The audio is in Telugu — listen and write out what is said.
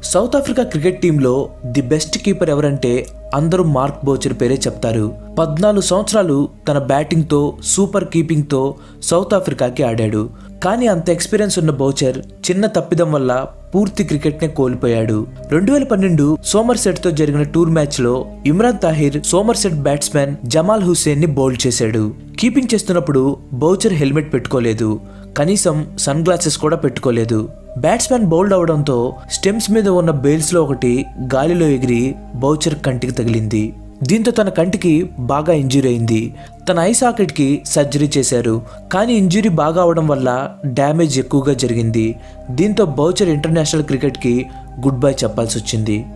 సౌత్ ఆఫ్రికా క్రికెట్ టీంలో ది బెస్ట్ కీపర్ ఎవరంటే అందరూ మార్క్ బౌచర్ పేరే చెప్తారు పద్నాలుగు సంవత్సరాలు తన బ్యాటింగ్తో సూపర్ కీపింగ్తో సౌత్ ఆఫ్రికాకి ఆడాడు కానీ అంత ఎక్స్పీరియన్స్ ఉన్న బౌచర్ చిన్న తప్పిదం వల్ల పూర్తి క్రికెట్నే కోల్పోయాడు రెండు వేల పన్నెండు సోమర్ సెట్ తో జరిగిన టూర్ మ్యాచ్ లో Imran Tahir Somerset batsmen Jamal Hussain ని బౌల్డ్ చేశాడు కీపింగ్ చేస్తున్నప్పుడు బౌచర్ హెల్మెట్ పెట్టుకోలేదు కనీసం సన్ గ్లాసెస్ కూడా పెట్టుకోలేదు బ్యాట్స్మెన్ బౌల్డ్ అవడంతో స్టెమ్స్ మీద ఉన్న బెయిల్స్ లో ఒకటి గాలిలో ఎగిరి బౌచర్ కంటికి తగిలింది దీంతో తన కంటికి బాగా ఇంజురీ అయింది తన ఐ సాకెట్కి సర్జరీ చేశారు కానీ ఇంజురీ బాగా అవడం వల్ల డ్యామేజ్ ఎక్కువగా జరిగింది దీంతో బౌచర్ ఇంటర్నేషనల్ క్రికెట్కి గుడ్ బై చెప్పాల్సి వచ్చింది